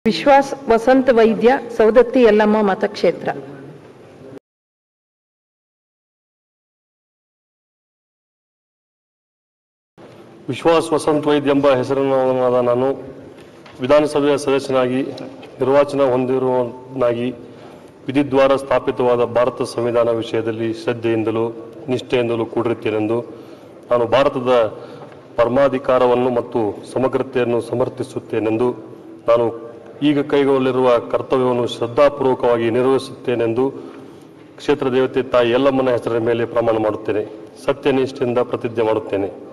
ವಿಶ್ವಾಸ್ ವಸಂತ ವೈದ್ಯ ಸೌದತ್ತಿ ಯಲ್ಲಮ್ಮ ಮತಕ್ಷೇತ್ರ ವಿಶ್ವಾಸ್ ವಸಂತ್ ವೈದ್ಯ ಎಂಬ ಹೆಸರಿನವನಾದ ನಾನು ವಿಧಾನಸಭೆಯ ಸದಸ್ಯನಾಗಿ ನಿರ್ವಾಚನ ಹೊಂದಿರುವನಾಗಿ ವಿಧಿದ್ವಾರ ಸ್ಥಾಪಿತವಾದ ಭಾರತ ಸಂವಿಧಾನ ವಿಷಯದಲ್ಲಿ ಶ್ರದ್ಧೆಯಿಂದಲೂ ನಿಷ್ಠೆಯಿಂದಲೂ ಕೂಡಿರುತ್ತೇನೆಂದು ನಾನು ಭಾರತದ ಪರಮಾಧಿಕಾರವನ್ನು ಮತ್ತು ಸಮಗ್ರತೆಯನ್ನು ಸಮರ್ಥಿಸುತ್ತೇನೆಂದು ನಾನು ಈಗ ಕೈಗೊಳ್ಳಲಿರುವ ಕರ್ತವ್ಯವನ್ನು ಶ್ರದ್ಧಾಪೂರ್ವಕವಾಗಿ ನಿರ್ವಹಿಸುತ್ತೇನೆಂದು ಕ್ಷೇತ್ರ ದೇವತೆ ತಾಯಿ ಯಲ್ಲಮ್ಮನ ಹೆಸರಿನ ಮೇಲೆ ಪ್ರಮಾಣ ಮಾಡುತ್ತೇನೆ ಸತ್ಯನಿಷ್ಠೆಯಿಂದ ಪ್ರತಿಜ್ಞೆ ಮಾಡುತ್ತೇನೆ